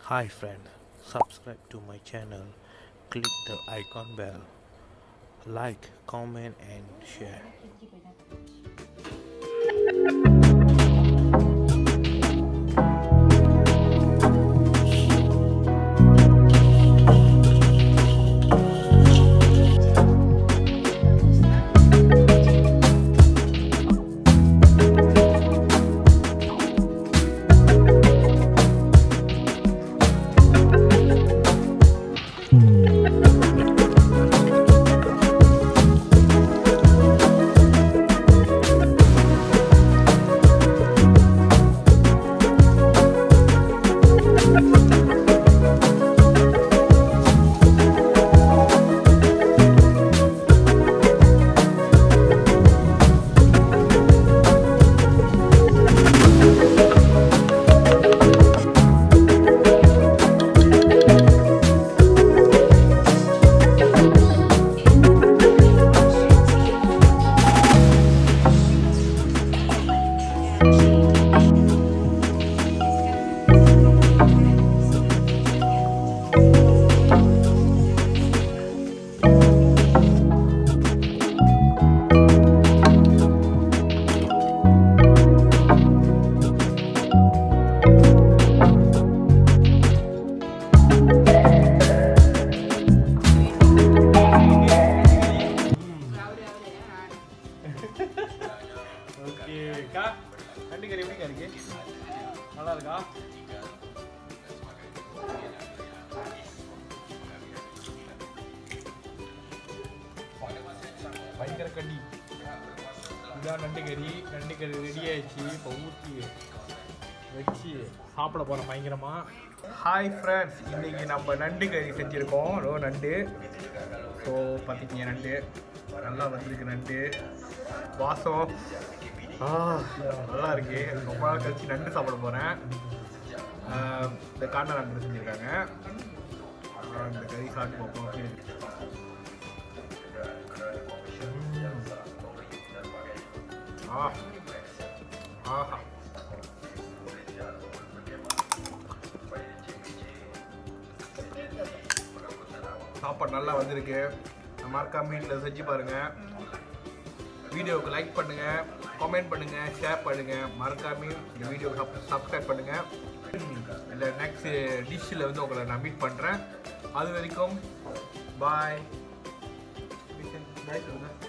Hi friend, subscribe to my channel, click the icon bell, like, comment and share. Okay அக்கா நண்டு கறி எப்படிக்கா இருக்கு நல்லா இருக்கா பயங்கர கண்டி இதான் நண்டு கறி நண்டு கறி ரெடி ஆயிடுச்சு இப்போ ஊற்றி வச்சு சாப்பிட போகிறோம் பயங்கரமாக ஹாய் ஃப்ரெண்ட்ஸ் இன்னைக்கு நம்ம நண்டு கறி செஞ்சுருக்கோம் ரோ நண்டு ஸோ பார்த்திங்க நண்டு நல்லா வந்திருக்கு நண்டு வாசம் ஆ நல்லா இருக்கு ரொம்ப நாள் கழிச்சு நண்டு சாப்பிட போகிறேன் இந்த காண்டா நண்டு செஞ்சுருக்காங்க ஆ, இந்த கறி சாப்பிட்டு பார்ப்போம் எப்படி இருக்கு. ம். ஆ ஆஹா சாப்பாடு நல்லா வந்திருக்கு மறக்காம வீட்டில் செஞ்சு பாருங்க வீடியோவுக்கு லைக் பண்ணுங்க கமெண்ட் பண்ணுங்க ஷேர் பண்ணுங்க மறக்காம இந்த வீடியோக்கு சப்ஸ்கிரைப் பண்ணுங்க இல்லை நெக்ஸ்ட் டிஷ்ஷில் வந்து உங்களை நான் மீட் பண்ணுறேன் அது வரைக்கும் பாய் பாய் சொல்லுங்க